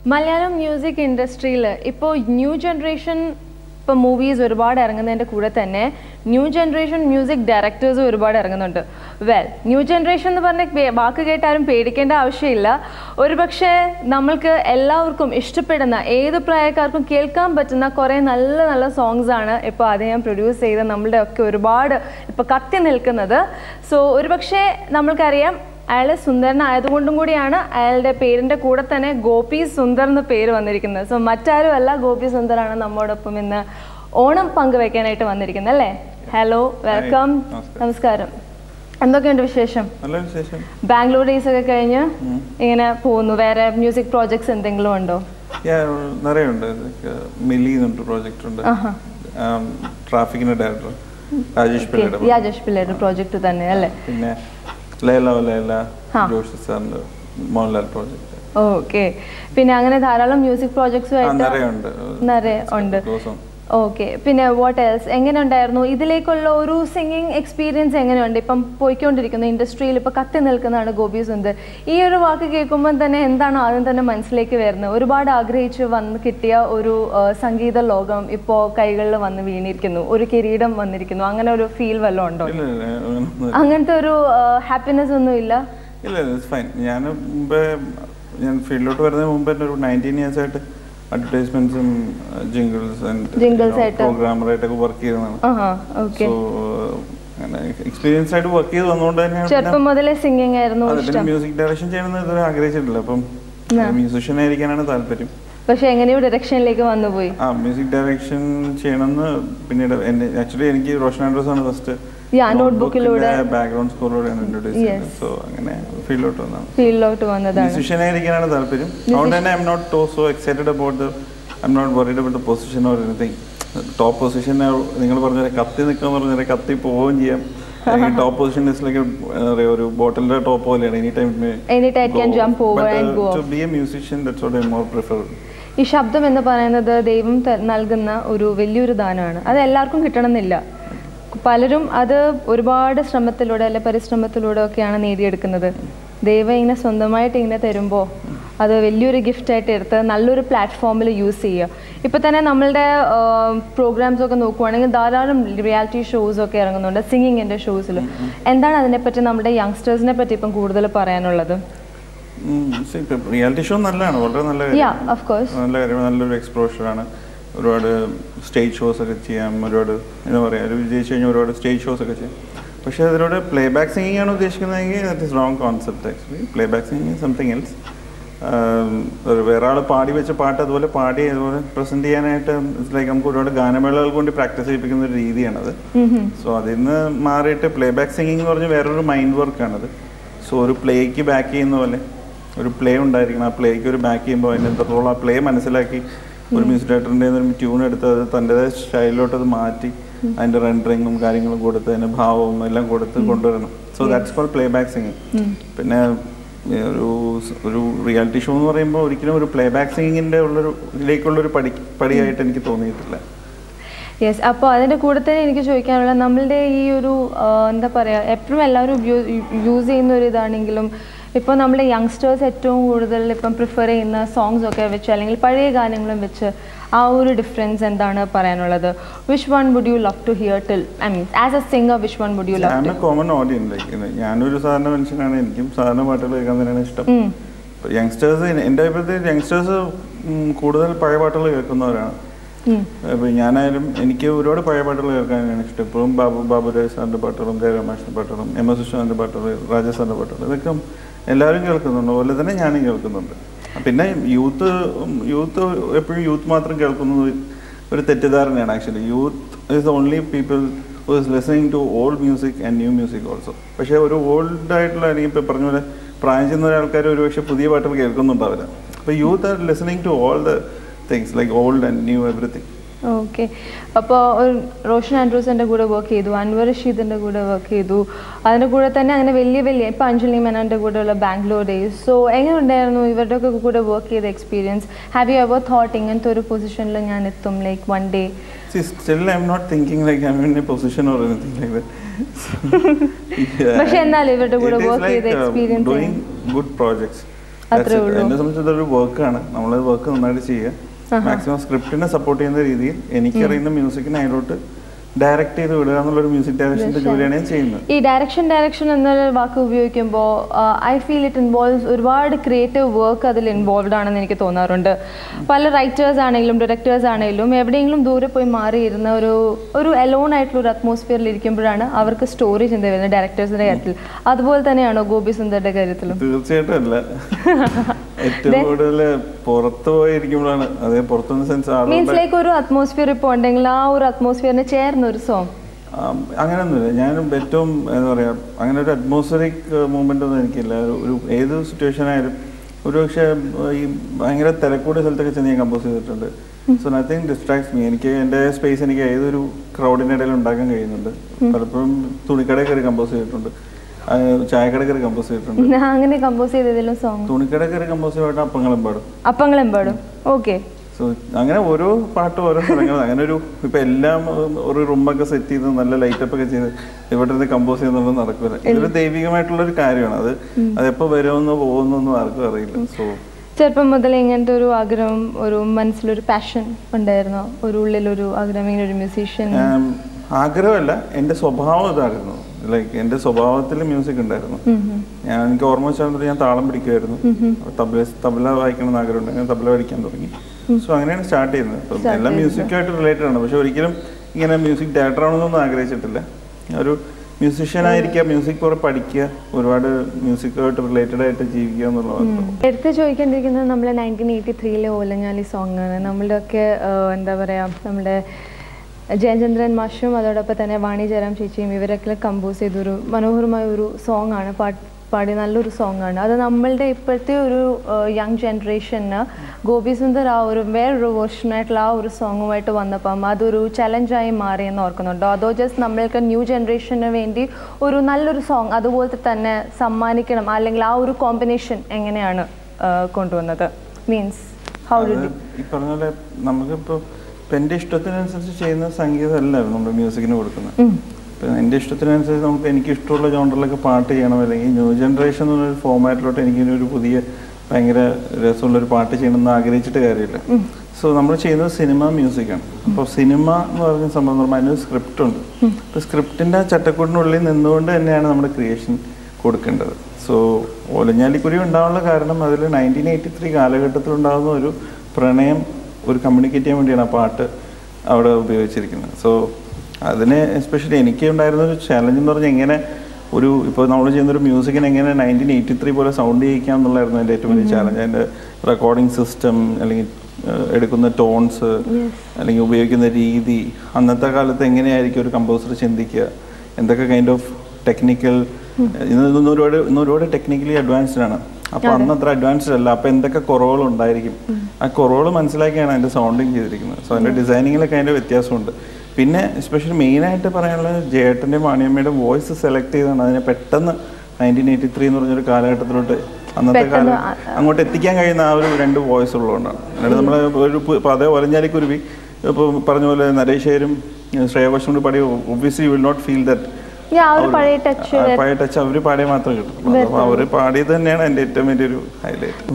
Malayalam music ഇൻഡസ്ട്രിയിൽ ഇപ്പോൾ new generation ഇപ്പോൾ മൂവീസ് ഒരുപാട് ഇറങ്ങുന്നതിൻ്റെ കൂടെ തന്നെ ന്യൂ ജനറേഷൻ മ്യൂസിക് ഡയറക്ടേഴ്സും ഒരുപാട് ഇറങ്ങുന്നുണ്ട് വെൽ ന്യൂ ജനറേഷൻ എന്ന് പറഞ്ഞ പേ- വാക്ക് കേട്ടാലും പേടിക്കേണ്ട ആവശ്യമില്ല ഒരുപക്ഷെ നമ്മൾക്ക് എല്ലാവർക്കും ഇഷ്ടപ്പെടുന്ന ഏത് പ്രായക്കാർക്കും കേൾക്കാൻ പറ്റുന്ന കുറേ നല്ല നല്ല സോങ്സ് ആണ് ഇപ്പോൾ അദ്ദേഹം പ്രൊഡ്യൂസ് ചെയ്ത് നമ്മളുടെ ഒക്കെ ഒരുപാട് ഇപ്പോൾ കത്തി നിൽക്കുന്നത് സോ ഒരുപക്ഷെ നമ്മൾക്കറിയാം അയാൾ സുന്ദരനായതുകൊണ്ടും കൂടിയാണ് അയാളുടെ പേരിന്റെ കൂടെ തന്നെ ഗോപി സുന്ദർ എന്ന പേര് വന്നിരിക്കുന്നത് സോ മറ്റാരുമല്ല ഗോപി സുന്ദറാണ് നമ്മോടൊപ്പം ഇന്ന് ഓണം പങ്കുവെക്കാനായിട്ട് വന്നിരിക്കുന്നത് അല്ലേ ഹലോ വെൽക്കം നമസ്കാരം. നമസ്കാരം എന്തൊക്കെയുണ്ട് വിശേഷം നല്ല വിശേഷം ബാംഗ്ലൂർ ഡേയ്സ് ഒക്കെ കഴിഞ്ഞ് ഇങ്ങനെ പോകുന്നു വേറെ മ്യൂസിക് പ്രോജക്ട്സ് എന്തെങ്കിലും ഉണ്ടോ Yeah, നിറയുണ്ട് മില്ലി എന്നുണ്ട് പ്രോജക്റ്റ് ഉണ്ട് ട്രാഫിക്കിന്റെ ഡയറക്ടർ രാജേഷ് പിള്ളയുടെ രാജേഷ് പിള്ളയുടെ പ്രോജക്റ്റ് തന്നെ അല്ലേ പിന്നെ ലേല ഓ ലേല ആ. ജോഷി സാറിന്റെ മോഹൻലാൽ പ്രോജക്റ്റ് ഓക്കെ പിന്നെ അങ്ങനെ ധാരാളം മ്യൂസിക് ആ പ്രോജക്ട്സുമായിട്ട് നിറയുണ്ട് നിറയെ ഉണ്ട് ദിവസം ഓക്കെ പിന്നെ വാട്ട് എൽസ് എങ്ങനെ ഉണ്ടായിരുന്നു ഇതിലേക്കുള്ള ഒരു സിംഗിങ് എക്സ്പീരിയൻസ് എങ്ങനെയുണ്ട് ഇപ്പം പോയിക്കൊണ്ടിരിക്കുന്ന ഇൻഡസ്ട്രിയിൽ ഇപ്പം കത്തി നിൽക്കുന്നതാണ് ഗോപി സുന്ദർ ഈ ഒരു വാക്ക് കേൾക്കുമ്പോൾ തന്നെ എന്താണ് ആദ്യം തന്നെ മനസ്സിലേക്ക് വരുന്നത് ഒരുപാട് ആഗ്രഹിച്ച് വന്ന് കിട്ടിയ ഒരു ആ, സംഗീത ലോകം ഇപ്പോൾ കൈകളിൽ വന്ന് വീണിരിക്കുന്നു ഒരു കിരീടം വന്നിരിക്കുന്നു അങ്ങനെ ഒരു ഫീൽ വല്ലതും ഉണ്ടോ ഇല്ല ഇല്ല അങ്ങനൊന്നും അങ്ങനത്തെ ഒരു ഹാപ്പിനെസ് ഒന്നും ഇല്ല ഇല്ല ഇറ്റ്സ് ഫൈൻ ഞാൻ മുമ്പേ ഞാൻ ഫീൽഡിലോട്ട് വരുന്നതിന് മുമ്പ് തന്നെ ഒരു നയൻറ്റീൻ ഇയേഴ്സ് ആയിട്ട് അഡ്വർടൈസ്മെന്റ്സും ജിംഗിൾസ് Jingles ആയിട്ട്. പ്രോഗ്രാമറായിട്ടൊക്കെ വർക്ക് ചെയ്തതാണ് ആഹാ ഓക്കെ സോ അങ്ങനെ എക്സ്പീരിയൻസ് ആയിട്ട് വർക്ക് ചെയ്ത് വന്നുകൊണ്ട് തന്നെയാണ് പിന്നെ- ചെറുപ്പം മുതലേ സിംഗിങ് ആയിരുന്നു അതെ, പിന്നെ ഇഷ്ടം മ്യൂസിക് ഡയറക്ഷൻ ചെയ്യണമെന്ന് ഇതുവരെ ആഗ്രഹിച്ചിട്ടില്ല അപ്പം മ്യൂസിഷ്യൻ ആയിരിക്കാനാണ് താല്പര്യം പക്ഷെ എങ്ങനെയോ ഡയറക്ഷനിലേക്ക് വന്നുപോയി ആ മ്യൂസിക് ഡയറക്ഷൻ ചെയ്യണമെന്ന് പിന്നീട് എന്നെ ആക്ച്വലി എനിക്ക് റോഷൻ ആൻഡ്രോസ് ആണ് ഫസ്റ്റ് Yeah, notebook-ലൂടെ. ബാക്ക്ഗ്രൗണ്ട് സ്കോറിലൂടെയാണ് ഇൻട്രൊഡ്യൂസ് ചെയ്യുന്നത് സോ അങ്ങനെ ഫീൽഡിലോട്ട് വന്നതാണ് ഫീൽഡിലോട്ട് വന്നതാണ് മ്യൂസിഷ്യൻ ആയിരിക്കാനാണ് താല്പര്യം അതുകൊണ്ട് തന്നെ I'm not too so excited about the I'm not worried about the position or anything top position നിങ്ങൾ പറഞ്ഞ കത്തി നിൽക്കുക പറഞ്ഞാൽ കത്തി പോവുകയും ചെയ്യാം ടോപ്പ് പൊസിഷൻ ഇസ് ലൈക്ക് ഒരു ബോട്ടിലിന്റെ ടോപ്പ് പോലെയാണ് any time Anytime it can jump over and go to off. Be a musician that's what I more prefer ഈ ശബ്ദം എന്ന് പറയുന്നത് ദൈവം ത- നൽകുന്ന ഒരു വലിയൊരു ദാനമാണ് അത് എല്ലാവർക്കും കിട്ടണമെന്നില്ല പലരും അത് ഒരുപാട് ശ്രമത്തിലൂടെ അല്ലെ പരിശ്രമത്തിലൂടെ ഒക്കെയാണ് നേടിയെടുക്കുന്നത് ദൈവം ഇങ്ങനെ സ്വന്തമായിട്ട് ഇങ്ങനെ തരുമ്പോൾ അത് വലിയൊരു ഗിഫ്റ്റായിട്ട് എടുത്ത് നല്ലൊരു പ്ലാറ്റ്ഫോമിൽ യൂസ് ചെയ്യുക ഇപ്പോൾ തന്നെ നമ്മളുടെ പ്രോഗ്രാംസ് ഒക്കെ നോക്കുവാണെങ്കിൽ ധാരാളം റിയാലിറ്റി ഷോസ് ഒക്കെ ഇറങ്ങുന്നുണ്ട് സിംഗിങ്ങിൻ്റെ ഷോസിൽ എന്താണ് അതിനെപ്പറ്റി നമ്മുടെ യങ്സ്റ്റേഴ്സിനെ പറ്റി ഇപ്പം കൂടുതൽ പറയാനുള്ളത് റിയാലിറ്റി ഷോ നല്ലതാണ് വളരെ നല്ല യാ കാര്യം ഓഫ് കോഴ്സ് നല്ല കാര്യം നല്ലൊരു എക്സ്പ്ലോഷറാണ് ഒരുപാട് സ്റ്റേജ് ഷോസ് ഒക്കെ ചെയ്യാം ഒരുപാട് എന്താ പറയുക ഒരു വിജയിച്ചു കഴിഞ്ഞാൽ ഒരുപാട് സ്റ്റേജ് ഷോസ് ഒക്കെ ചെയ്യാം പക്ഷേ അതിലൂടെ പ്ലേ ബാക്ക് സിംഗിങ് ആണ് ഉദ്ദേശിക്കുന്നതെങ്കിൽ that is wrong concept actually playback singing something else വേറെ ആൾ പാടി വെച്ച പാട്ട് അതുപോലെ പാടി അതുപോലെ പ്രസന്റ് ചെയ്യാനായിട്ട് ലൈക്ക് നമുക്ക് ഒരുപാട് ഗാനമേളകൾ കൊണ്ട് പ്രാക്ടീസ് ചെയ്യിപ്പിക്കുന്ന ഒരു രീതിയാണത് സോ അതിൽ നിന്ന് മാറിയിട്ട് പ്ലേ ബാക്ക് സിംഗിങ് എന്ന് പറഞ്ഞാൽ വേറൊരു മൈൻഡ് വർക്കാണത് സോ ഒരു പ്ലേക്ക് ബാക്ക് ചെയ്യുന്ന പോലെ ഒരു പ്ലേ ഉണ്ടായിരിക്കണം ആ പ്ലേക്ക് ഒരു ബാക്ക് ചെയ്യുമ്പോൾ അതിൻ്റെ എത്രത്തോളം ആ പ്ലേ മനസ്സിലാക്കി ഒരു മ്യൂസിക് ഡയറക്ടറിൻ്റെ ഒരു ട്യൂൺ എടുത്ത് അത് തൻ്റെതായ സ്റ്റൈലിലോട്ട് അത് മാറ്റി അതിൻ്റെ റെൻഡറിങ്ങും കാര്യങ്ങളും കൊടുത്ത് അതിൻ്റെ ഭാവവും എല്ലാം കൊടുത്ത് കൊണ്ടുവരണം so that's call playback singing പിന്നെ ഏ, ഒരു സ്- ഒരു റിയാലിറ്റി ഷോ എന്ന് പറയുമ്പോൾ ഒരിക്കലും ഒരു പ്ലേ ബാക്ക് സിംഗിങ്ങിൻ്റെ ഉള്ളൊരു ഇതിലേക്കുള്ളൊരു പടി പടിയായിട്ട് എനിക്ക് തോന്നിയിട്ടില്ല യെസ് അപ്പോൾ അതിൻ്റെ കൂടെ തന്നെ എനിക്ക് ചോദിക്കാനുള്ള നമ്മളുടെ ഈ ഒരു ആ, എന്താ പറയുക എപ്പോഴും എല്ലാവരും യൂസ് ചെയ്യുന്ന ഒരു ഇതാണെങ്കിലും ഇപ്പോൾ നമ്മുടെ യങ്സ്റ്റേഴ്സ് ഏറ്റവും കൂടുതൽ ഇപ്പം പ്രിഫർ ചെയ്യുന്ന സോങ്സ് ഒക്കെ വെച്ച് അല്ലെങ്കിൽ പഴയ ഗാനങ്ങളും വെച്ച് ആ ഒരു ഡിഫറൻസ് എന്താണ് പറയാനുള്ളത് which one would you love to hear till I mean as a singer which one would you love ഞാൻ കോമൺ ഓഡിയൻസ് ലൈക്ക് ഞാനൊരു സാധാരണ മനുഷ്യനാണ് എനിക്കും സാധാരണ പാട്ടുകൾ കേൾക്കാൻ തന്നെയാണ് ഇഷ്ടം യങ്സ്റ്റേഴ്സ് എൻ്റെ അഭിപ്രായത്തിൽ യങ്സ്റ്റേഴ്സ് കൂടുതൽ പഴയ പാട്ടുകൾ കേൾക്കുന്നവരാണ് അപ്പോൾ ഞാനായാലും എനിക്ക് ഒരുപാട് പഴയ പാട്ടുകൾ കേൾക്കാനാണ് ഇഷ്ടം ഇപ്പോഴും ബാബു ബാബുരാജ് സാറിൻ്റെ പാട്ടുകളും ജയരമാഷിൻ്റെ പാട്ടുകളും എം എസ് വിശ്വനാഥിൻ്റെ പാട്ടുകൾ രാജേഷ് സാറിൻ്റെ പാട്ടുകൾ ഇതൊക്കെ എല്ലാവരും കേൾക്കുന്നുണ്ട് അതുപോലെ തന്നെ ഞാനും കേൾക്കുന്നുണ്ട് പിന്നെ യൂത്ത് യൂത്ത് എപ്പോഴും യൂത്ത് മാത്രം കേൾക്കുന്നത് ഒരു തെറ്റിദ്ധാരണയാണ് actually youth is only people who is listening to old music and new music also പക്ഷേ ഒരു ഓൾഡ് ആയിട്ടുള്ള അല്ലെങ്കിൽ ഇപ്പോൾ പറഞ്ഞ പോലെ പ്രായം ചെന്ന ആൾക്കാർ ഒരുപക്ഷെ പുതിയ പാട്ടുകൾ കേൾക്കുന്നുണ്ടാവില്ല അപ്പോൾ youth are listening to all the things like old and new everything okay അപ്പോൾ റോഷൻ ആൻഡ്രൂസിൻ്റെ കൂടെ വർക്ക് ചെയ്തു അൻവർ റഷീദിൻ്റെ കൂടെ വർക്ക് ചെയ്തു അതിൻ്റെ കൂടെ തന്നെ അങ്ങനെ വലിയ വലിയ ഇപ്പോൾ അഞ്ജലി മേനോൻ്റെ കൂടെയുള്ള ബാംഗ്ലൂർ ഡേയ്സ് സോ എങ്ങനെ ഉണ്ടായിരുന്നു ഇവരുടെ ഒക്കെ കൂടെ വർക്ക് ചെയ്ത experience have you ever thought ഇങ്ങനത്തെ ഒരു പൊസിഷനിൽ ഞാൻ എത്തും like one day See, still I'm not thinking like I'm in a position or anything like that. So, yeah. പക്ഷെ എന്നാലും ഇവരുടെ കൂടെ It is work ചെയ്ത like, uh, experience doing good projects. അത്രേ ഉള്ളൂ എന്നെ സംബന്ധിച്ച് ഇതൊരു വർക്കാണ് നമ്മൾ വർക്ക് നന്നായിട്ട് ചെയ്യുക മാക്സിമം സ്ക്രിപ്റ്റിനെ സപ്പോർട്ട് ചെയ്യുന്ന രീതിയിൽ എനിക്കറിയുന്ന മ്യൂസിക്കിനെ അതിലോട്ട് ഡയറക്റ്റ് ചെയ്ത് വിടുക എന്നുള്ളൊരു മ്യൂസിക് ഡയറക്ഷൻ്റെ ജോലിയാണ് ഞാൻ ചെയ്യുന്നത് ഈ ഡയറക്ഷൻ ഡയറക്ഷൻ എന്ന വാക്ക് ഉപയോഗിക്കുമ്പോൾ ഐ ഫീൽ ഇറ്റ് ഇൻവോൾവ്സ് ഒരുപാട് ക്രിയേറ്റീവ് വർക്ക് അതിൽ ഇൻവോൾവ് ആണെന്ന് എനിക്ക് തോന്നാറുണ്ട് പല റൈറ്റേഴ്സ് ആണെങ്കിലും ഡയറക്ടേഴ്സ് ആണെങ്കിലും എവിടെയെങ്കിലും ദൂരെ പോയി മാറിയിരുന്ന ഒരു ഒരു എലോൺ ആയിട്ടുള്ള ഒരു അറ്റ്മോസ്ഫിയറിൽ ഇരിക്കുമ്പോഴാണ് അവർക്ക് സ്റ്റോറി ചിന്ത വരുന്നത് ഡയറക്ടേഴ്സിന്റെ കാര്യത്തിൽ അതുപോലെ തന്നെയാണോ ഗോപി സുന്ദറിന്റെ കാര്യത്തിലും തീർച്ചയായിട്ടും അല്ല ഏറ്റവും കൂടുതൽ പുറത്ത് പോയിരിക്കുമ്പോഴാണ് അതേ പുറത്തുനിന്ന് സെൻസ് ആളുകളുടെ മീൻസ് ലൈക്ക് ഒരു അറ്റ്മോസ്ഫിയർ ഇപ്പോൾ ഉണ്ടെങ്കിൽ ആ ഒരു അറ്റ്മോസ്ഫിയറിന് ചേർന്ന ഒരു സോങ് ആം, അങ്ങനെയൊന്നുമില്ല ഞാൻ ഏറ്റവും എന്താ പറയുക അങ്ങനെ ഒരു അറ്റ്മോസ്ഫറിക് മൂവ്മെൻ്റ് ഒന്നും എനിക്കില്ല ഒരു- ഒരു ഏത് സിറ്റുവേഷൻ ആയാലും ഒരു പക്ഷേ ഈ ഭയങ്കര തിരക്കൂടിയ സ്ഥലത്തൊക്കെ ചെന്ന് ഞാൻ കമ്പോസ് ചെയ്തിട്ടുണ്ട് സോ നത്തിങ് ഡിസ്ട്രാക്ട്സ് മീ എനിക്ക് എൻ്റെ സ്പേസ് എനിക്ക് ഏതൊരു ക്രൗഡിൻ്റെ ഇടയിൽ ഉണ്ടാക്കാൻ കഴിയുന്നുണ്ട് പലപ്പോഴും തുണിക്കടയിൽ കയറി കമ്പോസ് ചെയ്തിട്ടുണ്ട് ആ, ചായക്കടയിൽ കയറി കമ്പോസ് ചെയ്തിട്ടുണ്ട് അങ്ങനെ കമ്പോസ് ചെയ്തതിലും സോങ് തുണിക്കടയിൽ കയറി കമ്പോസ് ചെയ്തിട്ട് അപ്പങ്ങളും പാടും അപ്പങ്ങളും പാടും ഓക്കെ സോ അങ്ങനെ ഓരോ പാട്ടും ഓരോ സ്ഥലങ്ങൾ അങ്ങനെ ഒരു ഇപ്പൊ എല്ലാം ഉം, ഒരു റൂമൊക്കെ സെറ്റ് ചെയ്ത് നല്ല ലൈറ്റപ്പ് ഒക്കെ ചെയ്ത് ഇവിടെ നിന്ന് കമ്പോസ് ചെയ്യുന്നത് നടക്കില്ല ഇതൊരു ദൈവികമായിട്ടുള്ള ഒരു കാര്യമാണ് അത് അതെപ്പോ വരുമെന്നോ പോകുന്നൊന്നും ആർക്കും അറിയില്ല സോ ചെറുപ്പം മുതൽ ഇങ്ങനത്തെ ഒരു ആഗ്രഹം ഒരു മനസ്സിലൊരു പാഷൻ ഉണ്ടായിരുന്നോ ഒരു ഉള്ളിലൊരു ആഗ്രഹം ഇങ്ങനെ ഒരു മ്യൂസീഷ്യൻ ആഗ്രഹമല്ല എൻ്റെ സ്വഭാവം ഇതായിരുന്നു ലൈക്ക് എൻ്റെ സ്വഭാവത്തിൽ മ്യൂസിക് ഉണ്ടായിരുന്നു ഞാൻ എനിക്ക് ഓർമ്മ വെച്ചാൽ ഞാൻ താളം പിടിക്കുമായിരുന്നു തബല തബല വായിക്കണം എന്ന് ആഗ്രഹം ഞാൻ തബല പഠിക്കാൻ തുടങ്ങി സോ അങ്ങനെയാണ് സ്റ്റാർട്ട് ചെയ്യുന്നത് അപ്പം എല്ലാം മ്യൂസിക്കായിട്ട് റിലേറ്റഡ് ആണ് പക്ഷെ ഒരിക്കലും ഇങ്ങനെ മ്യൂസിക് ഡയറക്ടർ ആവണമെന്നൊന്നും ആഗ്രഹിച്ചിട്ടില്ല ഒരു മ്യൂസിഷ്യൻ ആയിരിക്കുക മ്യൂസിക് കുറെ പഠിക്കുക ഒരുപാട് മ്യൂസിക്കുമായിട്ട് റിലേറ്റഡ് ആയിട്ട് ജീവിക്കുക എന്നുള്ളതാണ് എടുത്ത് ചോദിക്കേണ്ടിരിക്കുന്നത് നമ്മൾ നയൻറ്റീൻ എയ്റ്റി ത്രീയിലെ ഓലഞ്ഞാലി സോങ് ആണ് നമ്മളുടെ ഒക്കെ എന്താ പറയുക നമ്മുടെ ജയചന്ദ്രൻ മാഷും അതോടൊപ്പം തന്നെ വാണി ജയറാം ചേച്ചിയും ഇവരൊക്കെ കമ്പോസ് ചെയ്തൊരു മനോഹരമായ ഒരു സോങ് ആണ് പാട്ട് പാടി നല്ലൊരു സോങ് ആണ് അത് നമ്മളുടെ ഇപ്പോഴത്തെ ഒരു യങ് ജനറേഷന് ഗോപി സുന്ദർ ആ ഒരു വേറൊരു വേർഷനായിട്ടുള്ള ആ ഒരു സോങ്ങുമായിട്ട് വന്നപ്പം അതൊരു ചലഞ്ചായി മാറിയെന്ന് ഓർക്കുന്നുണ്ടോ അതോ ജസ്റ്റ് നമ്മൾക്ക് ന്യൂ ജനറേഷന് വേണ്ടി ഒരു നല്ലൊരു സോങ് അതുപോലത്തെ തന്നെ സമ്മാനിക്കണം അല്ലെങ്കിൽ ആ ഒരു കോമ്പിനേഷൻ എങ്ങനെയാണ് ആ, കൊണ്ടുവന്നത് മീൻസ് ഹൗ അത് ഡിഡ് ഈ പറഞ്ഞ പോലെ നമുക്കിപ്പോൾ ഇപ്പം എൻ്റെ ഇഷ്ടത്തിനനുസരിച്ച് ചെയ്യുന്ന സംഗീതമല്ല നമ്മൾ മ്യൂസിക്കിന് കൊടുക്കുന്നത് ഇപ്പം എൻ്റെ ഇഷ്ടത്തിനനുസരിച്ച് നമുക്ക് എനിക്ക് ഇഷ്ടമുള്ള ജോണ്ടറിലൊക്കെ പാട്ട് ചെയ്യണം അല്ലെങ്കിൽ ന്യൂ ജനറേഷൻ എന്നൊരു ഫോമാറ്റിലോട്ട് എനിക്ക് ഇനി ഒരു പുതിയ ഭയങ്കര രസമുള്ളൊരു പാട്ട് ചെയ്യണമെന്ന് ആഗ്രഹിച്ചിട്ട് കാര്യമില്ല സോ നമ്മൾ ചെയ്യുന്നത് സിനിമ മ്യൂസിക്കാണ് അപ്പോൾ സിനിമ എന്ന് പറഞ്ഞ സംഭവം നമ്മൾ അതിനൊരു സ്ക്രിപ്റ്റ് ഉണ്ട് അപ്പോൾ സ്ക്രിപ്റ്റിൻ്റെ ആ ചട്ടക്കൂടിനുള്ളിൽ നിന്നുകൊണ്ട് തന്നെയാണ് നമ്മുടെ ക്രിയേഷൻ കൊടുക്കേണ്ടത് സോ ഓലഞ്ഞാലിക്കുരി ഉണ്ടാവാനുള്ള കാരണം അതിൽ നയൻറ്റീൻ എയ്റ്റി ത്രീ കാലഘട്ടത്തിൽ ഉണ്ടാകുന്ന ഒരു പ്രണയം ഒരു കമ്മ്യൂണിക്കേറ്റ് ചെയ്യാൻ വേണ്ടിയാണ് ആ പാട്ട് അവിടെ ഉപയോഗിച്ചിരിക്കുന്നത് സോ അതിന് എസ്പെഷ്യലി എനിക്ക് ഉണ്ടായിരുന്ന ഒരു ചാലഞ്ച് എന്ന് പറഞ്ഞാൽ എങ്ങനെ ഒരു ഇപ്പോൾ നമ്മൾ ചെയ്യുന്ന ഒരു മ്യൂസിക്കിന് എങ്ങനെ നയൻറ്റീൻ എയ്റ്റി ത്രീ പോലെ സൗണ്ട് ചെയ്യിക്കാം എന്നുള്ളായിരുന്നു എൻ്റെ ഏറ്റവും വലിയ ചാലഞ്ച് അതിൻ്റെ റെക്കോർഡിംഗ് സിസ്റ്റം അല്ലെങ്കിൽ ഏഹ്, എടുക്കുന്ന ടോൺസ് അല്ലെങ്കിൽ ഉപയോഗിക്കുന്ന രീതി അന്നത്തെ കാലത്ത് എങ്ങനെയായിരിക്കും ഒരു കമ്പോസർ ചിന്തിക്കുക എന്തൊക്കെ കൈൻഡ് ഓഫ് ടെക്നിക്കൽ ഇന്ന് ഇന്ന് ഒരുപാട് ഇന്ന് ഒരുപാട് ടെക്നിക്കലി അഡ്വാൻസ്ഡ് ആണ് അപ്പോൾ അന്ന് അത്ര അഡ്വാൻസ്ഡ് അല്ല അപ്പോൾ എന്തൊക്കെ കുറവുകൾ ഉണ്ടായിരിക്കും ആ കുറവുകൾ മനസ്സിലാക്കിയാണ് അതിൻ്റെ സൗണ്ടിങ് ചെയ്തിരിക്കുന്നത് സോ അതിൻ്റെ ഡിസൈനിങ്ങിലൊക്കെ അതിൻ്റെ വ്യത്യാസമുണ്ട് പിന്നെ എസ്പെഷ്യലി മെയിനായിട്ട് പറയാനുള്ളത് ജേട്ടൻ്റെ മാണിയമ്മയുടെ വോയിസ് സെലക്ട് ചെയ്താണ് അതിനെ പെട്ടെന്ന് നയൻറ്റീൻ എയ്റ്റി ത്രീ എന്ന് പറഞ്ഞൊരു കാലഘട്ടത്തിലോട്ട് അന്നത്തെ കാലം അങ്ങോട്ട് എത്തിക്കാൻ കഴിയുന്ന ആ ഒരു രണ്ട് വോയിസ് ഉള്ളതുകൊണ്ടാണ് എന്നിട്ട് നമ്മൾ ഒരു പു- ഇപ്പൊ അതേ ഒലഞ്ഞാലിക്കുരുവി ഇപ്പോൾ പറഞ്ഞ പോലെ നരേഷേരും ശ്രേയഘോഷം കൂടി പാടി obviously will not feel that ആ ഒരു പഴയ ടച്ച് പഴയ ടച്ച് അവര് പാടിയ മാത്രം കിട്ടും അപ്പൊ അവര് പാടിയത് തന്നെയാണ് എന്റെ ഏറ്റവും വലിയൊരു ഹൈലൈറ്റ്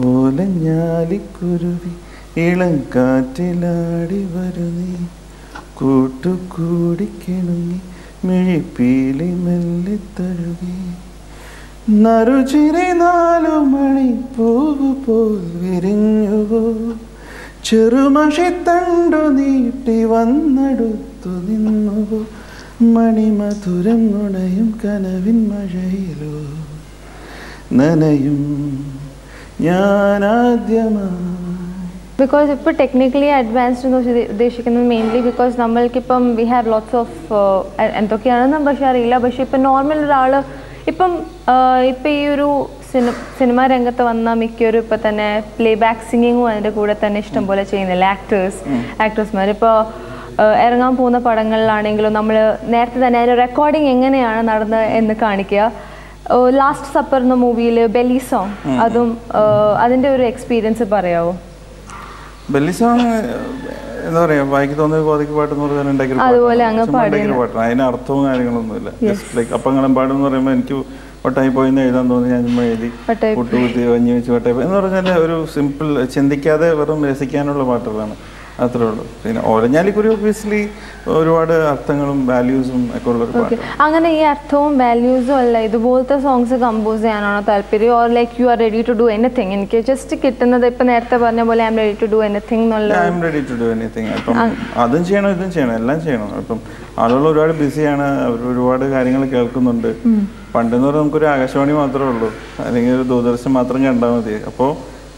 ഓലഞ്ഞാലിക്കുരുവി ഇളം കാറ്റിലാടി വരുന്നീ കൂട്ടുകൂടിക്കിണുങ്ങി മിഴിപ്പീലി മെല്ലെ തഴുകി നറുചിരി നാലു മണി പൂവ് പോൽ വിരിഞ്ഞുവോ ചെറുമഷിത്തണ്ടു നീട്ടി വന്നെടുത്തു നിന്നുവോ മണിമധുരം നുണയും കനവിൻ മഴയിലോ നനയും ഞാനാദ്യമായി ബിക്കോസ് ഇപ്പോൾ ടെക്നിക്കലി അഡ്വാൻസ്ഡ് എന്ന് ഉദ്ദേശി- ഉദ്ദേശിക്കുന്നത് മെയിൻലി ബിക്കോസ് നമ്മൾക്കിപ്പം വി ഹാവ് ലോട്ട്സ് ഓഫ് എന്തൊക്കെയാണെന്ന് പക്ഷെ അറിയില്ല പക്ഷെ ഇപ്പം നോർമൽ ഒരാൾ ഇപ്പം ഇപ്പം ഈ ഒരു സിനി സിനിമാ രംഗത്ത് വന്ന മിക്കൊരു ഇപ്പം തന്നെ പ്ലേ ബാക്ക് സിംഗിങ്ങും അതിൻ്റെ കൂടെ തന്നെ ഇഷ്ടം പോലെ ചെയ്യുന്നില്ല ആക്ടേഴ്സ് ആക്ടേഴ്സ്മാർ ഇപ്പോൾ ഇറങ്ങാൻ പോകുന്ന പടങ്ങളിലാണെങ്കിലും നമ്മൾ നേരത്തെ തന്നെ അതിൻ്റെ റെക്കോർഡിങ് എങ്ങനെയാണ് നടന്നത് എന്ന് കാണിക്കുക ലാസ്റ്റ് സപ്പർ എന്ന മൂവിയിൽ ബെല്ലി സോങ് അതും ഏഹ്, അതിൻ്റെ ഒരു എക്സ്പീരിയൻസ് പറയാമോ ബെല്ലി സോങ് എന്താ പറയാ വായിക്ക് തോന്നിയ കോതിക്ക് പാട്ട് എന്ന് പറഞ്ഞാൽ ഉണ്ടാക്കിയ ഒരു അതുപോലെ പാട്ടാണ്. അങ്ങ് ചുമ്മാ ഉണ്ടാക്കിയ ഒരു പാട്ടാണ് അതിന് അർത്ഥവും കാര്യങ്ങളൊന്നുമില്ല ജസ്റ്റ് ലൈക്ക് അപ്പങ്ങളും പാടും എന്ന് പറയുമ്പോൾ എനിക്ക് വട്ടായി പോയിന്ന് എഴുതാൻ തോന്നി ഞാൻ ചുമ്മാ എഴുതി വട്ടായി കുട്ടുകുത്തി വഞ്ഞി വെച്ച് വട്ടായി പോയി എന്ന് പറഞ്ഞാൽ ഒരു സിമ്പിൾ ചിന്തിക്കാതെ വെറും രസിക്കാനുള്ള പാട്ടുകളാണ് അത്രേ ഉള്ളൂ പിന്നെ ഓരഞ്ഞാലിക്കുരി ഒബ്വിയസ്ലി ഒരുപാട് അർത്ഥങ്ങളും വാല്യൂസും ഒക്കെ ഉള്ളൊരു ഓക്കെ പാട്ട് അങ്ങനെ ഈ അർത്ഥവും വാല്യൂസും അല്ല ഇതുപോലത്തെ സോങ്സ് കമ്പോസ് ചെയ്യാനാണോ താല്പര്യം or like you are ready to do anything എനിക്ക് ജസ്റ്റ് കിട്ടുന്നത് ഇപ്പൊ നേരത്തെ പറഞ്ഞ പോലെ I'm ready to do anything എന്നുള്ള I'm ready to do anything അപ്പം അതും ചെയ്യണം ഇതും ചെയ്യണം എല്ലാം ചെയ്യണം അപ്പം ആളുകൾ ഒരുപാട് ബിസിയാണ് അവർ ഒരുപാട് കാര്യങ്ങൾ കേൾക്കുന്നുണ്ട് പണ്ടെന്ന് പറഞ്ഞാൽ നമുക്കൊരു ആകാശവാണി മാത്രമേ ഉള്ളൂ അല്ലെങ്കിൽ ഒരു ദൂരദർശൻ മാത്രം കണ്ടാൽ മതി അപ്പോൾ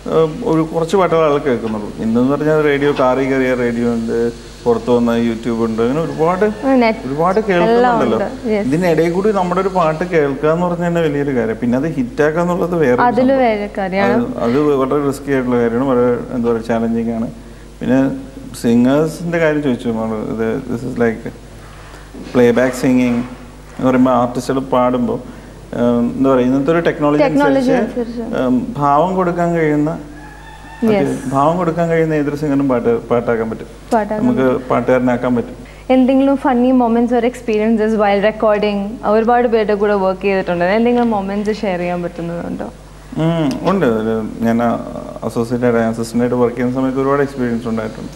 ഒരു കുറച്ച് പാട്ടുകൾ ആൾ കേൾക്കുന്നുള്ളൂ ഇന്നെന്ന് പറഞ്ഞാൽ റേഡിയോ കാറി കയറിയ റേഡിയോ ഉണ്ട് പുറത്ത് വന്ന യൂട്യൂബ് ഉണ്ട് അങ്ങനെ ഒരുപാട് നെറ്റ് ഒരുപാട് കേൾക്കുന്നുണ്ടല്ലോ ഉണ്ട്, yes. ഇതിനിടയിൽ കൂടി നമ്മുടെ ഒരു പാട്ട് കേൾക്കുക എന്ന് പറഞ്ഞാൽ തന്നെ വലിയൊരു കാര്യം പിന്നെ അത് ഹിറ്റാക്കുക എന്നുള്ളത് വേറെ ഒരു അതിൽ വേറെ കാര്യമാണ് അത് അത് വളരെ റിസ്കി ആയിട്ടുള്ള കാര്യമാണ് വളരെ എന്താ പറയുക ചാലഞ്ചിങ് ആണ് പിന്നെ സിംഗേഴ്സിന്റെ കാര്യം ചോദിച്ചു നമ്മൾ ഇത് this is like playback singing എന്ന് പറയുമ്പോൾ ആർട്ടിസ്റ്റുകൾ പാടുമ്പോൾ എന്താ പറയുക ഇന്നത്തെ ഒരു ടെക്നോളജി Technology അനുസരിച്ച് ഉം, ഭാവം കൊടുക്കാൻ കഴിയുന്ന Yes. ഭാവം കൊടുക്കാൻ കഴിയുന്ന ഏതൊരു സിംഗറിനും പാട്ട് പാട്ടാക്കാൻ പറ്റും പാട്ടാക്കാൻ നമുക്ക് പാട്ടുകാരനാക്കാൻ പറ്റും എന്തെങ്കിലും funny moments or experiences while recording ഒരുപാട് പേരുടെ കൂടെ വർക്ക് ചെയ്തിട്ടുണ്ട് എന്തെങ്കിലും മൊമെന്റ്സ് ഷെയർ ചെയ്യാൻ പറ്റുന്നതുണ്ടോ ഉം, ഉണ്ട് ഒരു ഞാൻ അസോസിയേറ്റ് അസിസ്റ്റന്റ് ആയിട്ട് വർക്ക് ചെയ്യുന്ന സമയത്ത് ഒരുപാട് എക്സ്പീരിയൻസ് ഉണ്ടായിട്ടുണ്ട്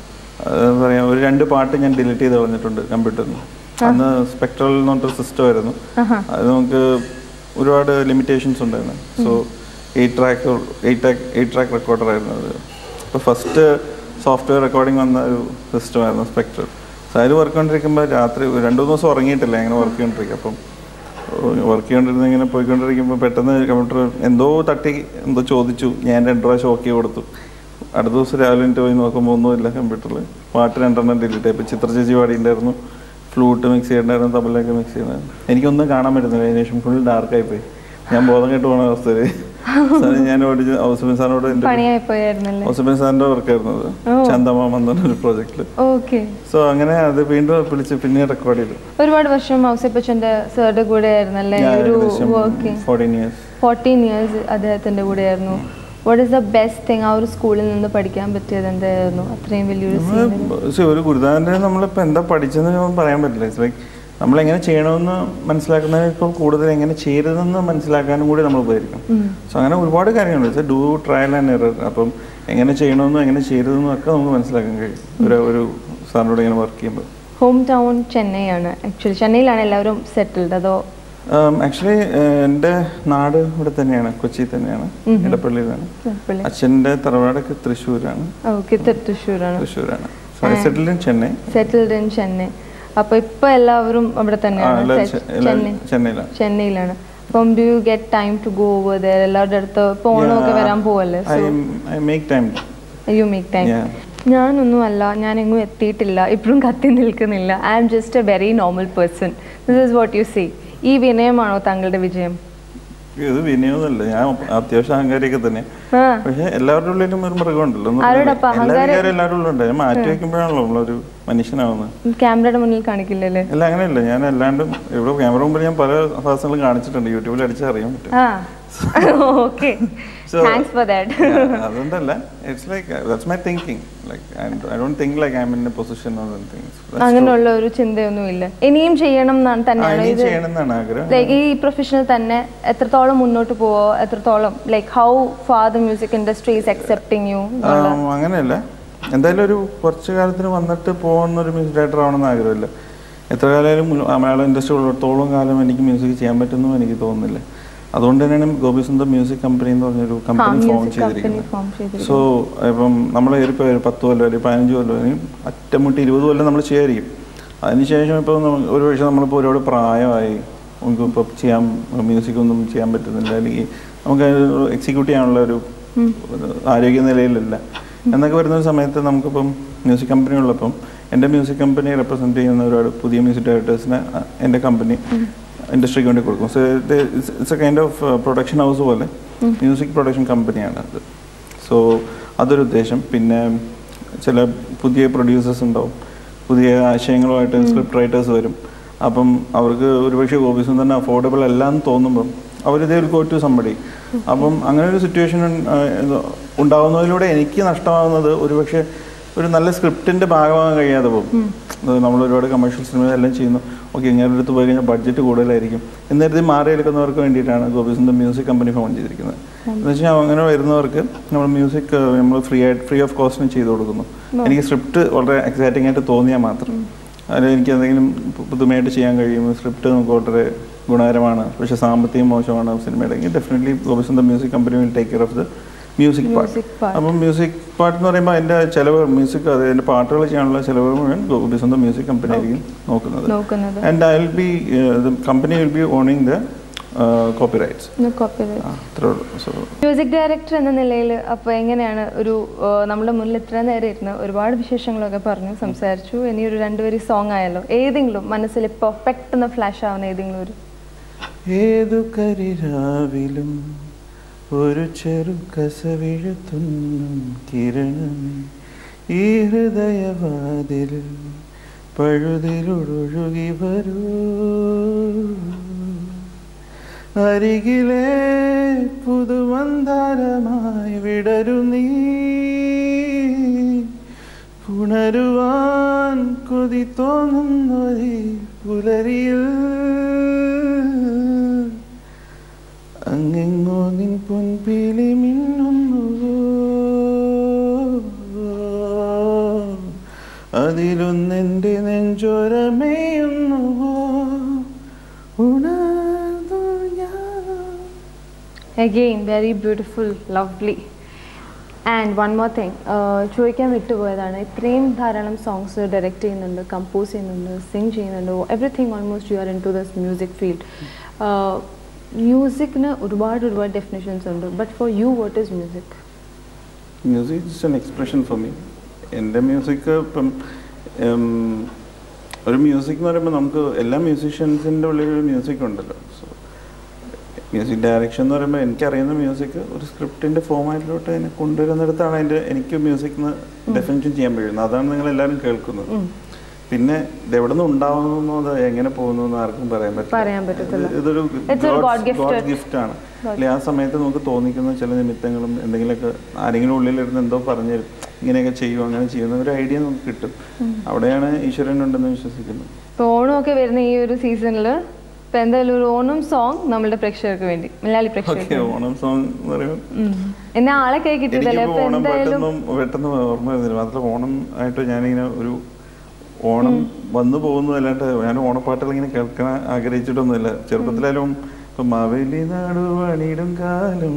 അത് പറയാം ഒരു രണ്ട് പാട്ട് ഞാൻ ഡിലീറ്റ് ചെയ്ത് കളഞ്ഞിട്ടുണ്ട് കമ്പ്യൂട്ടറിൽ നിന്ന് അന്ന് സ്പെക്ട്രൽ എന്ന് പറഞ്ഞൊരു സിസ്റ്റം ആയിരുന്നു അത് നമുക്ക് ഒരുപാട് ലിമിറ്റേഷൻസ് ഉണ്ടായിരുന്നു so eight track eight track eight track recorder ആയിരുന്നു അത് അപ്പോൾ ഫസ്റ്റ് സോഫ്റ്റ്വെയർ റെക്കോർഡിംഗ് വന്ന ഒരു സിസ്റ്റം ആയിരുന്നു സ്പെക്ട്രൽ സോ അതിൽ വർക്ക് ചെയ്തുകൊണ്ടിരിക്കുമ്പോൾ രാത്രി രണ്ട് മൂന്ന് ദിവസം ഉറങ്ങിയിട്ടില്ല ഇങ്ങനെ വർക്ക് ചെയ്തുകൊണ്ടിരിക്കുക അപ്പം വർക്ക് ചെയ്തുകൊണ്ടിരുന്ന ഇങ്ങനെ പോയിക്കൊണ്ടിരിക്കുമ്പോൾ പെട്ടെന്ന് കമ്പ്യൂട്ടർ എന്തോ തട്ടി എന്തോ ചോദിച്ചു ഞാൻ രണ്ട് പ്രാവശ്യം ഓക്കെ കൊടുത്തു അടുത്ത ദിവസം രാവിലെ എനിക്ക് പോയി നോക്കുമ്പോൾ ഒന്നുമില്ല കമ്പ്യൂട്ടറിൽ പാട്ട് രണ്ടെണ്ണം ഡിലീറ്റ് ആയി ഇപ്പോൾ ചിത്ര ചേച്ചി പാടിയിട്ടുണ്ടായിരുന്നു ഫ്ലൂട്ട് മിക്സ് ചെയ്യണ്ടായിരുന്നു തബലൊക്കെ മിക്സ് ചെയ്യുന്നത് എനിക്കൊന്നും കാണാൻ പറ്റുന്നില്ല അതിന് ശേഷം ഫുൾ ഡാർക്കായി പോയി ഞാൻ ബോധം കെട്ട് പോണ അവസ്ഥയിൽ സാറേ ഞാൻ ഓടിച്ച് ഔസുബിൻ സാറിനോട് എൻ്റെ പണിയായി പോയായിരുന്നല്ലേ ഔസുബിൻ സാറിൻ്റെ വർക്കായിരുന്നു അത് ചന്ദമാം എന്ന ഒരു പ്രോജക്റ്റിൽ ഓക്കെ സോ അങ്ങനെ അത് വീണ്ടും വിളിച്ച് പിന്നെ റെക്കോർഡ് ചെയ്തു ഒരുപാട് വർഷം ഔസപ്പച്ചന്റെ സാറുടെ കൂടെ ആയിരുന്നല്ലേ ഞാൻ ഒരു ഏകദേശം working fourteen years fourteen years അദ്ദേഹത്തിന്റെ കൂടെ ആയിരുന്നു what is the best thing ആ ഒരു സ്കൂളിൽ നിന്ന് പഠിക്കാൻ പറ്റിയത് എന്തായിരുന്നു അത്രയും വലിയൊരു സീനിൽ പക്ഷെ ഒരു ഗുരുദാന്റെ നമ്മളിപ്പോൾ എന്താ പഠിച്ചെന്ന് നമുക്ക് പറയാൻ പറ്റില്ല ഇറ്റ്സ് ലൈക്ക് നമ്മൾ എങ്ങനെ ചെയ്യണമെന്ന് മനസ്സിലാക്കുന്നതിനേക്കാൾ കൂടുതൽ എങ്ങനെ ചെയ്യരുതെന്ന് മനസ്സിലാക്കാനും കൂടി നമ്മൾ ഉപകരിക്കും സോ അങ്ങനെ ഒരുപാട് കാര്യങ്ങളുണ്ട് ഡു ട്രയൽ ആൻഡ് എറർ അപ്പം എങ്ങനെ ചെയ്യണമെന്നും എങ്ങനെ ചെയ്യരുതെന്നും ഒക്കെ നമുക്ക് മനസ്സിലാക്കാൻ കഴിയും ഒരു ഒരു സാറിനോട് ഇങ്ങനെ വർക്ക് ചെയ്യുമ്പോൾ ഹോം ടൗൺ ചെന്നൈ ആണ് ആക്ച്വലി ചെന്നൈയിലാണ് എല്ലാവരും സെറ്റിൽഡ് അതോ ആക്ച്വലി എൻ്റെ നാട് ഇവിടെ തന്നെയാണ് കൊച്ചി തന്നെയാണ് ഇടപ്പള്ളിയിലാണ് പുള്ളി അച്ഛൻ്റെ തറവാടൊക്കെ തൃശ്ശൂരാണ് ഓക്കെ തൃശ്ശൂരാണ് തൃശ്ശൂരാണ് settled in Chennai settled in Chennai അപ്പൊ ഇപ്പൊ എല്ലാവരും അവിടെ ആ, തന്നെയാണ് എല്ലാവരും set- ചെ- എല്ലാവരും ചെന്നൈ ചെന്നൈയിലാണ് ചെന്നൈയിലാണ് അപ്പം do you get time to go over there എല്ലാവരുടെ അടുത്ത് ഇപ്പൊ ഓണമൊക്കെ വരാൻ പോവല്ലേ I I make time you make time Yeah. ഞാനൊന്നും അല്ല ഞാൻ എങ്ങും എത്തിയിട്ടില്ല ഇപ്പോഴും കത്തി നിൽക്കുന്നില്ല I am just a very normal person this is what you see ഈ വിനയമാണോ താങ്കളുടെ വിജയം ഇത് വിനയൊന്നുമല്ല ഞാൻ അത്യാവശ്യം അഹങ്കാരിയൊക്കെ തന്നെ ആ പക്ഷെ എല്ലാവരുടെ ഉള്ളിലും ഒരു മൃഗമുണ്ടല്ലോ എന്ന് ആരോടാ പറഞ്ഞാൽ അപ്പൊ എല്ലാ അഹങ്കാരം? വികാരം എല്ലാവരുടെ ഉള്ളിലുണ്ട് ഞാൻ മാറ്റി വെക്കുമ്പോഴാണല്ലോ നമ്മളൊരു മനുഷ്യനാവുന്നത് ക്യാമറയുടെ മുന്നിൽ കാണിക്കില്ലല്ലേ അല്ല അങ്ങനെയല്ല ഞാൻ അല്ലാണ്ടും ഇവിടെ ക്യാമറ മുമ്പിൽ ഞാൻ പല ഭാഗങ്ങളും കാണിച്ചിട്ടുണ്ട് യൂട്യൂബിൽ അടിച്ചാൽ അറിയാൻ പറ്റും ആ okay So- thanks for that Yeah, അതുകൊണ്ടല്ല it's like that's my thinking like I don't think like I'm in a position or things അങ്ങനെയുള്ള ഒരു ചിന്തയൊന്നും ഇല്ല ഇനിയും ചെയ്യണം എന്നാണ് തന്നെയാണ് ഇത് ചെയ്യണം എന്നാണ് ആഗ്രഹം ലൈക്ക് ഈ പ്രൊഫഷണൽ തന്നെ എത്രത്തോളം മുന്നോട്ട് പോവോ എത്രത്തോളം like how far the music industry is accepting you um, അങ്ങനെയല്ല എന്തായാലും ഒരു കുറച്ച് കാലത്തിന് വന്നിട്ട് പോകുന്ന ഒരു മ്യൂസിക് ഡയറക്ടർ ആവണമെന്ന് ആഗ്രഹമില്ല എത്ര കാലമായാലും മുൻ- മലയാളം ഇൻഡസ്ട്രി ഉള്ളിടത്തോളം കാലം എനിക്ക് മ്യൂസിക് ചെയ്യാൻ പറ്റുമെന്നും എനിക്ക് തോന്നുന്നില്ല അതുകൊണ്ട് തന്നെയാണ് ഗോപി സുന്ദർ മ്യൂസിക് കമ്പനി എന്ന് പറഞ്ഞൊരു കമ്പനി ഫോം മ്യൂസിക് കമ്പനി ചെയ്തിരിക്കുന്നത് ഫോം ചെയ്തിരിക്കുന്നത് സോ ഇപ്പം നമ്മൾ ഇപ്പോൾ ഒരു പത്ത് കൊല്ലം അല്ലെങ്കിൽ പതിനഞ്ച് കൊല്ലം അല്ലെങ്കിൽ അറ്റമുട്ടി ഇരുപത് കൊല്ലം നമ്മൾ ചെയ്യായിരിക്കും അതിനുശേഷം ഇപ്പോൾ നമ്മ- ഒരു പക്ഷേ നമ്മളിപ്പോൾ ഒരുപാട് പ്രായമായി നമുക്ക് ഇപ്പോൾ ചെയ്യാൻ മ്യൂസിക് ഒന്നും ചെയ്യാൻ പറ്റുന്നില്ല അല്ലെങ്കിൽ നമുക്ക് എക്സിക്യൂട്ട് ചെയ്യാനുള്ള ഒരു ഒരു ആരോഗ്യ നിലയിലല്ല എന്നൊക്കെ വരുന്ന ഒരു സമയത്ത് നമുക്കിപ്പം മ്യൂസിക് കമ്പനി ഉള്ളപ്പം എൻ്റെ മ്യൂസിക് കമ്പനി റെപ്രസെൻറ്റ് ചെയ്യുന്ന ഒരുപാട് പുതിയ മ്യൂസിക് ഡയറക്ടേഴ്സിനെ എൻ്റെ കമ്പനി ഇൻഡസ്ട്രിക്ക് വേണ്ടി കൊടുക്കും so it's a kind of production house പോലെ മ്യൂസിക് പ്രൊഡക്ഷൻ കമ്പനിയാണ് അത് സോ അതൊരു ഉദ്ദേശം പിന്നെ ചില പുതിയ പ്രൊഡ്യൂസേഴ്സ് ഉണ്ടാവും പുതിയ ആശയങ്ങളുമായിട്ട് സ്ക്രിപ്റ്റ് റൈറ്റേഴ്സ് വരും അപ്പം അവർക്ക് ഒരുപക്ഷെ ഓഫീസും തന്നെ അഫോർഡബിൾ അല്ല എന്ന് തോന്നുമ്പം അവർ ഇതേ ഒരു ഗോ ടു സമ്പടി അപ്പം അങ്ങനെ ഒരു സിറ്റുവേഷൻ ഉണ്ടാവുന്നതിലൂടെ എനിക്ക് നഷ്ടമാകുന്നത് ഒരുപക്ഷെ ഒരു നല്ല സ്ക്രിപ്റ്റിന്റെ ഭാഗമാകാൻ കഴിയാതെ പോകും അത് നമ്മൾ ഒരുപാട് കമേഴ്ഷ്യൽ സിനിമ എല്ലാം ചെയ്യുന്നു ഓക്കെ ഇങ്ങനെ അടുത്ത് പോയി കഴിഞ്ഞാൽ ബഡ്ജറ്റ് കൂടുതലായിരിക്കും എന്നിട്ട് മാറി എടുക്കുന്നവർക്ക് വേണ്ടിയിട്ടാണ് ഗോപിസുന്ദർ മ്യൂസിക് കമ്പനി ഫോൺ ചെയ്തിരിക്കുന്നത് എന്ന് വെച്ചാൽ അങ്ങനെ വരുന്നവർക്ക് നമ്മൾ മ്യൂസിക് നമ്മൾ ഫ്രീ ആയിട്ട് ഫ്രീ ഓഫ് കോസ്റ്റിന് ചെയ്ത് കൊടുക്കുന്നു എനിക്ക് സ്ക്രിപ്റ്റ് വളരെ എക്സൈറ്റിംഗ് ആയിട്ട് തോന്നിയാൽ മാത്രം അതിൽ എനിക്ക് എന്തെങ്കിലും പു- പുതുമയായിട്ട് ചെയ്യാൻ കഴിയും സ്ക്രിപ്റ്റ് നമുക്ക് വളരെ ഗുണകരമാണ് പക്ഷേ സാമ്പത്തികം മോശമാണ് സിനിമയുടെ എങ്കിൽ definitely Gopi Sundar music company will take care of the music part Music part. അപ്പം മ്യൂസിക് പാട്ട് എന്ന് പറയുമ്പോൾ അതിൻ്റെ ചിലവ് മ്യൂസിക് അത് എൻ്റെ പാട്ടുകൾ ചെയ്യാനുള്ള ചിലവ് മുഴുവൻ ഗോപിസുന്ദർ മ്യൂസിക് കമ്പനി ആയിരിക്കും നോക്കുന്നത് നോക്കുന്നത് and I will be the company will be owning the copyrights copyright അത്രേ ഉള്ളൂ സോ മ്യൂസിക് ഡയറക്ടർ എന്ന നിലയിൽ അപ്പോൾ എങ്ങനെയാണ് ഒരു ആ, നമ്മുടെ മുന്നിൽ ഇത്ര നേരം ഇരുന്ന് ഒരുപാട് വിശേഷങ്ങളൊക്കെ പറഞ്ഞു സംസാരിച്ചു ഇനി ഒരു രണ്ടുപേരി സോങ് ആയല്ലോ ഏതെങ്കിലും മനസ്സിൽ ഇപ്പോൾ പെട്ടെന്ന് ഫ്ലാഷ് ആവുന്ന ഏതെങ്കിലും ഒരു ഏതു കരിരാവിലും ഒരു ചെറു കസവിഴുത്തുന്നും കിരണമേ ഈ ഹൃദയവാതിലിൽ പഴുതിലൊഴുകി വരൂ അരികിലെ പുതുമന്താരമായി വിടരു നീ പുണരുവാൻ കൊതി തോന്നുന്നൊരു പുലരിയിൽ അങ്ങെങ്ങോ നിൻ പൊൻപിലി മിന്നുന്നുവോ അതിലൊന്നെൻ്റെ നെഞ്ചോരമേയുന്നുവോ ഉണർന്നു ഞാൻ again very beautiful lovely and one more thing ചോദിക്കാൻ വിട്ടുപോയതാണ് ഇത്രയും ധാരാളം സോങ്സ് ഡയറക്റ്റ് ചെയ്യുന്നുണ്ട് കമ്പോസ് ചെയ്യുന്നുണ്ട് സിങ് ചെയ്യുന്നുണ്ട് everything almost you are into this music field മ്യൂസിക്കിന് ഒരുപാട് ഒരുപാട് ഡെഫിനേഷൻസ് ഉണ്ട് but for you what is music music is an expression for me എൻ്റെ മ്യൂസിക് ഇപ്പം ഉം, ഒരു മ്യൂസിക് എന്ന് പറയുമ്പോൾ നമുക്ക് എല്ലാ മ്യൂസീഷ്യൻസിൻ്റെ ഉള്ളിൽ ഒരു മ്യൂസിക് ഉണ്ടല്ലോ സോ മ്യൂസിക് ഡയറക്ഷൻ എന്ന് പറയുമ്പോൾ എനിക്കറിയുന്ന മ്യൂസിക് ഒരു സ്ക്രിപ്റ്റിൻ്റെ ഫോമാറ്റിലോട്ട് അതിനെ കൊണ്ടുവരുന്നിടത്താണ് അതിൻ്റെ എനിക്ക് മ്യൂസിക് എന്ന് ഡെഫിനേഷൻ ചെയ്യാൻ കഴിയുന്നത് അതാണ് നിങ്ങൾ എല്ലാവരും കേൾക്കുന്നത് പിന്നെ ഇത് എവിടെ നിന്ന് ഉണ്ടാവുന്നു അത് എങ്ങനെ പോകുന്നു എന്ന് ആർക്കും പറയാൻ പറയാൻ പറ്റത്തില്ല. ഇത് ഇതൊരു It's a God gifted. Gift ആണ് അല്ലെ ആ സമയത്ത് നമുക്ക് തോന്നിക്കുന്ന ചില നിമിത്തങ്ങളും എന്തെങ്കിലുമൊക്കെ ആരെങ്കിലും ഉള്ളിലിരുന്ന് എന്തോ പറഞ്ഞു തരും ഇങ്ങനെയൊക്കെ ചെയ്യും അങ്ങനെ ചെയ്യുന്ന ഒരു ഐഡിയ നമുക്ക് കിട്ടും അവിടെയാണ് ഈശ്വരൻ ഉണ്ടെന്ന് വിശ്വസിക്കുന്നത് ഇപ്പോൾ ഓണമൊക്കെ വരുന്ന ഈ ഒരു സീസണിൽ ഇപ്പം എന്തായാലും ഒരു ഓണം സോങ് നമ്മളുടെ പ്രേക്ഷകർക്ക് വേണ്ടി മലയാളി പ്രേക്ഷകർക്ക് ഓക്കെ ഓണം സോങ് എന്ന് പറയുമ്പോൾ ഉം. എന്നെ ആളെ കൈ കിട്ടിയതല്ലേ എനിക്കിപ്പോ അപ്പൊ ഓണം എന്തായാലും പെട്ടെന്ന് പെട്ടെന്ന് ഓർമ്മ വരുന്നില്ല മാത്രമല്ല ഓണം ആയിട്ട് ഞാനിങ്ങനെ ഒരു ഓണം വന്നു പോകുന്നതല്ലാണ്ട് ഞാൻ ഓണപ്പാട്ടുകൾ ഇങ്ങനെ കേൾക്കാൻ ആഗ്രഹിച്ചിട്ടൊന്നുമില്ല ചെറുപ്പത്തിലായാലും ഇപ്പൊ മാവേലി നാടു പണിയിടും കാലം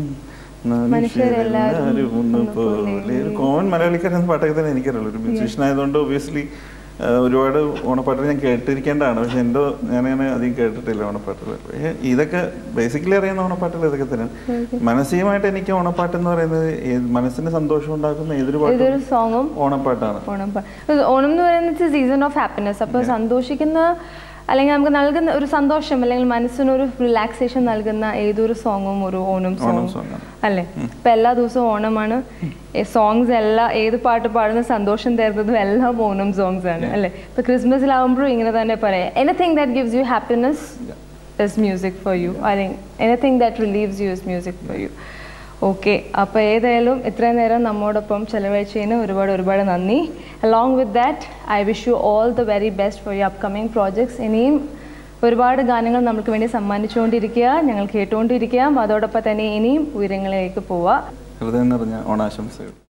മനുഷ്യരെല്ലാവരും മനുഷ്യരെല്ലാവരും ഒന്ന് ഒന്നുപോലെ. പോലെ ഒരു കോമൺ മലയാളിക്കാരെന്ന പാട്ടൊക്കെ തന്നെ എനിക്കറിയുള്ളൂ ഒരു മ്യൂസീഷ്യൻ ആയതുകൊണ്ട് ഒബിയസ്ലി ഒരുപാട് ഓണപ്പാട്ടുകൾ ഞാൻ കേട്ടിരിക്കേണ്ടതാണ് പക്ഷെ എൻ്റെ ഞാനങ്ങനെ അധികം കേട്ടിട്ടില്ല ഓണപ്പാട്ടുകൾ പക്ഷേ ഇതൊക്കെ ബേസിക്കലി അറിയുന്ന ഓണപ്പാട്ടുകൾ ഇതൊക്കെ തന്നെയാണ് മാനസികമായിട്ട് എനിക്ക് ഓണപ്പാട്ട് എന്ന് പറയുന്നത് ഏത് മനസ്സിന് സന്തോഷം ഉണ്ടാക്കുന്ന ഏതൊരു ഇതൊരു പാട്ടും സോങ്ങും ഓണപ്പാട്ടാണ് ഓണം പ- ഓണം എന്ന് പറയുന്നത് സീസൺ ഓഫ് ഹാപ്പിനെസ് അപ്പോൾ സന്തോഷിക്കുന്ന അല്ലെങ്കിൽ നമുക്ക് നൽകുന്ന ഒരു സന്തോഷം അല്ലെങ്കിൽ മനസ്സിനൊരു റിലാക്സേഷൻ നൽകുന്ന ഏതൊരു സോങ്ങും ഒരു ഓണം ഓണം സോങ് സോങ്ങാണ് അല്ലേ ഇപ്പൊ എല്ലാ ദിവസവും ഓണമാണ് സോങ്സ് എല്ലാം ഏത് പാട്ട് പാടുന്ന സന്തോഷം തരുന്നതും എല്ലാം ഓണം സോങ്സ് ആണ് അല്ലേ ഇപ്പൊ ക്രിസ്മസിലാവുമ്പോഴും ഇങ്ങനെ തന്നെ പറയാം anything that gives you happiness is music for you അല്ലെങ്കിൽ anything that relieves you is music for you okay അപ്പോൾ ഏതായാലും ഇത്രയും നേരം നമ്മോടൊപ്പം ചെലവഴിച്ചതിന് ഒരുപാട് ഒരുപാട് നന്ദി along with that I wish you all the very best for you upcoming projects ഇനിയും ഒരുപാട് ഗാനങ്ങൾ നമുക്ക് വേണ്ടി സമ്മാനിച്ചുകൊണ്ടിരിക്കുക ഞങ്ങൾ കേട്ടുകൊണ്ടിരിക്കുക അതോടൊപ്പം തന്നെ ഇനിയും ഉയരങ്ങളിലേക്ക് പോവുക ഹൃദയം നിറഞ്ഞ ഓണാശംസകൾ